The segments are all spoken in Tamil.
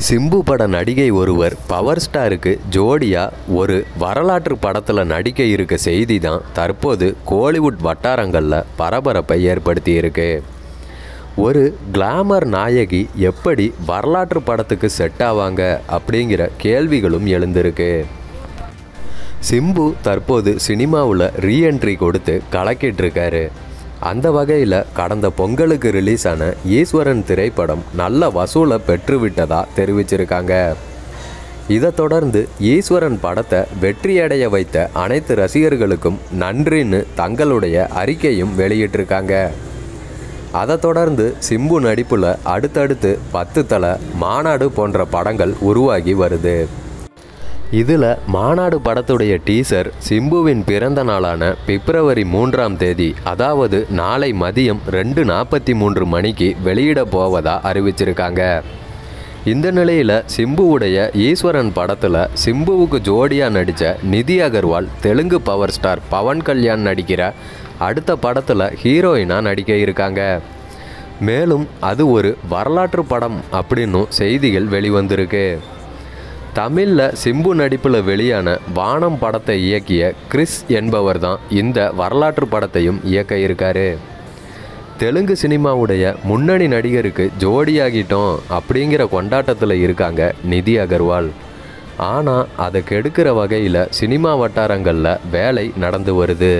சிம்பு பட நடிகை ஒருவர் பவர் ஸ்டாருக்கு ஜோடியா ஒரு வரலாற்று படத்தில் நடிக்க இருக்க செய்தி தான் தற்போது கோலிவுட் வட்டாரங்களில் பரபரப்பை ஏற்படுத்தி இருக்கு ஒரு கிளாமர் நாயகி எப்படி வரலாற்று படத்துக்கு செட் ஆவாங்க அப்படிங்கிற கேள்விகளும் எழுந்திருக்கு சிம்பு தற்போது சினிமாவில் ரீஎன்ட்ரி கொடுத்து கலக்கிட்டு இருக்காரு அந்த வகையில் கடந்த பொங்கலுக்கு ரிலீஸ் ஆன ஈஸ்வரன் திரைப்படம் நல்ல வசூலை பெற்றுவிட்டதா தெரிவிச்சிருக்காங்க இதை தொடர்ந்து ஈஸ்வரன் படத்தை வெற்றியடைய வைத்த அனைத்து ரசிகர்களுக்கும் நன்றின்னு தங்களுடைய அறிக்கையும் வெளியிட்டிருக்காங்க அதை தொடர்ந்து சிம்பு நடிப்பில் அடுத்தடுத்து பத்து தலை மாநாடு போன்ற படங்கள் உருவாகி வருது இதில் மாநாடு படத்துடைய டீசர் சிம்புவின் பிறந்த நாளான பிப்ரவரி மூன்றாம் தேதி அதாவது நாளை மதியம் ரெண்டு நாற்பத்தி மூன்று மணிக்கு வெளியிட போவதா அறிவிச்சிருக்காங்க இந்த நிலையில் சிம்புவுடைய ஈஸ்வரன் படத்தில் சிம்புவுக்கு ஜோடியாக நடித்த நிதி அகர்வால் தெலுங்கு பவர் ஸ்டார் பவன் கல்யாண் நடிக்கிற அடுத்த படத்தில் ஹீரோயினாக நடிக்க இருக்காங்க மேலும் அது ஒரு வரலாற்று படம் அப்படின்னும் செய்திகள் வெளிவந்திருக்கு தமிழில் சிம்பு நடிப்பில் வெளியான வானம் படத்தை இயக்கிய கிறிஸ் என்பவர் தான் இந்த வரலாற்று படத்தையும் இயக்க இருக்காரு தெலுங்கு சினிமாவுடைய முன்னணி நடிகருக்கு ஜோடியாகிட்டோம் அப்படிங்கிற கொண்டாட்டத்தில் இருக்காங்க நிதி அகர்வால் ஆனால் அதை கெடுக்கிற வகையில் சினிமா வட்டாரங்களில் வேலை நடந்து வருது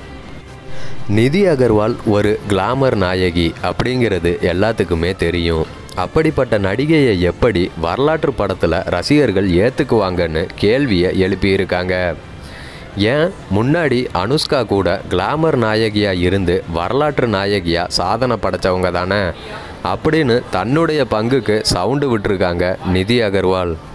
நிதி அகர்வால் ஒரு கிளாமர் நாயகி அப்படிங்கிறது எல்லாத்துக்குமே தெரியும் அப்படிப்பட்ட நடிகையை எப்படி வரலாற்று படத்தில் ரசிகர்கள் ஏற்றுக்குவாங்கன்னு கேள்வியை எழுப்பியிருக்காங்க ஏன் முன்னாடி அனுஷ்கா கூட கிளாமர் நாயகியாக இருந்து வரலாற்று நாயகியாக சாதனை படைச்சவங்க தானே அப்படின்னு தன்னுடைய பங்குக்கு சவுண்டு விட்டுருக்காங்க நிதி அகர்வால்